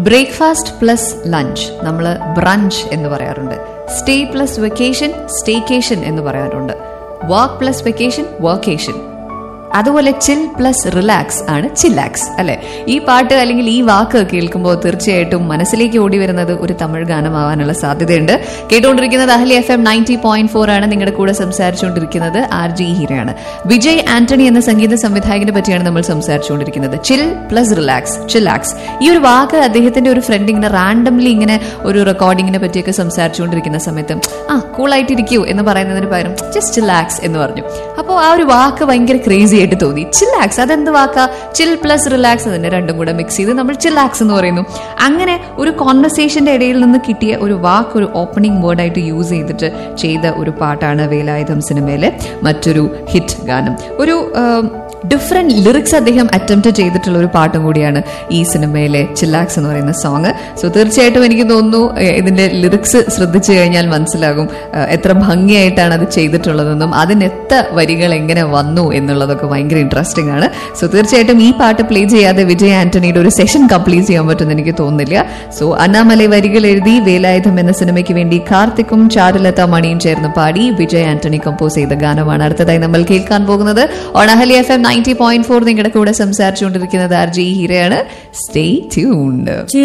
breakfast plus lunch നമ്മൾ brunch എന്ന് പറയാറുണ്ട് സ്റ്റേ പ്ലസ് വെക്കേഷൻ സ്റ്റേക്കേഷൻ എന്ന് പറയാറുണ്ട് വർക്ക് പ്ലസ് വെക്കേഷൻ വർക്കേഷൻ അതുപോലെ ചിൽ പ്ലസ് റിലാക്സ് ആണ് ചില്ലാക്സ് അല്ലെ ഈ പാട്ട് അല്ലെങ്കിൽ ഈ വാക്ക് കേൾക്കുമ്പോൾ തീർച്ചയായിട്ടും മനസ്സിലേക്ക് ഓടി വരുന്നത് ഒരു തമിഴ് ഗാനമാവാനുള്ള സാധ്യതയുണ്ട് കേട്ടുകൊണ്ടിരിക്കുന്നത് Ahali F M ninety point four ആണ് നിങ്ങളുടെ കൂടെ സംസാരിച്ചുകൊണ്ടിരിക്കുന്നത് ആർ ജി ഹീരയാണ് വിജയ് ആന്റണി എന്ന സംഗീത സംവിധായകനെ പറ്റിയാണ് നമ്മൾ സംസാരിച്ചുകൊണ്ടിരിക്കുന്നത് ചിൽ പ്ലസ് റിലാക്സ് ചില്ലാക്സ് ഈ ഒരു വാക്ക് അദ്ദേഹത്തിന്റെ ഒരു ഫ്രണ്ട് ഇങ്ങനെ റാൻഡംലി ഇങ്ങനെ ഒരു റെക്കോർഡിങ്ങിനെ പറ്റിയൊക്കെ സംസാരിച്ചുകൊണ്ടിരിക്കുന്ന സമയത്ത് ആ കൂളായിട്ടിരിക്കൂ എന്ന് പറയുന്നതിന് പകരം ജസ്റ്റ് ചില്ലാക്സ് എന്ന് പറഞ്ഞു അപ്പോൾ ആ ഒരു വാക്ക് ഭയങ്കര ക്രേസി ആയിട്ട് തോന്നി ചില്ലാക്സ് അതെന്ത് വാക്കാ ചിൽ പ്ലസ് റിലാക്സ് അതിനെ രണ്ടും കൂടെ മിക്സ് ചെയ്ത് നമ്മൾ ചില്ലാക്സ് എന്ന് പറയുന്നു അങ്ങനെ ഒരു കോൺവെർസേഷന്റെ ഇടയിൽ നിന്ന് കിട്ടിയ ഒരു വാക്ക് ഒരു ഓപ്പണിംഗ് വേർഡായിട്ട് യൂസ് ചെയ്തിട്ട് ചെയ്ത ഒരു പാട്ടാണ് വേലായുധം സിനിമയിലെ മറ്റൊരു ഹിറ്റ് ഗാനം ഒരു ഡിഫറെന്റ് ലിറിക്സ് അദ്ദേഹം അറ്റംപ്റ്റ് ചെയ്തിട്ടുള്ള ഒരു പാട്ടും കൂടിയാണ് ഈ സിനിമയിലെ ചില്ലാക്സ് എന്ന് പറയുന്ന സോങ് സോ തീർച്ചയായിട്ടും എനിക്ക് തോന്നുന്നു ഏഹ്, ഇതിന്റെ ലിറിക്സ് ശ്രദ്ധിച്ചു കഴിഞ്ഞാൽ മനസ്സിലാകും ഏഹ്, എത്ര ഭംഗിയായിട്ടാണ് അത് ചെയ്തിട്ടുള്ളതെന്നും അതിനെത്ത വരികൾ എങ്ങനെ വന്നു എന്നുള്ളതൊക്കെ ഭയങ്കര ഇൻട്രസ്റ്റിംഗ് ആണ് സോ തീർച്ചയായിട്ടും ഈ പാട്ട് പ്ലേ ചെയ്യാതെ വിജയ് ആന്റണിയുടെ ഒരു സെഷൻ കംപ്ലീറ്റ് ചെയ്യാൻ പറ്റുമെന്ന് എനിക്ക് തോന്നുന്നില്ല സോ അന്നാമലൈ വരികൾ എഴുതി വേലായുധം എന്ന സിനിമയ്ക്ക് വേണ്ടി കാർത്തിക്കും ചാരുലത മണിയും ചേർന്ന് പാടി വിജയ് ആന്റണി കമ്പോസ് ചെയ്ത ഗാനമാണ് അടുത്തതായി നമ്മൾ കേൾക്കാൻ പോകുന്നത് ഓണഹലി F M ninety point four നിങ്ങളുടെ കൂടെ സംസാരിച്ചുകൊണ്ടിരിക്കുന്നത് ആർ ജി ഹീരയാണ് സ്റ്റേ ട്യൂൺഡ്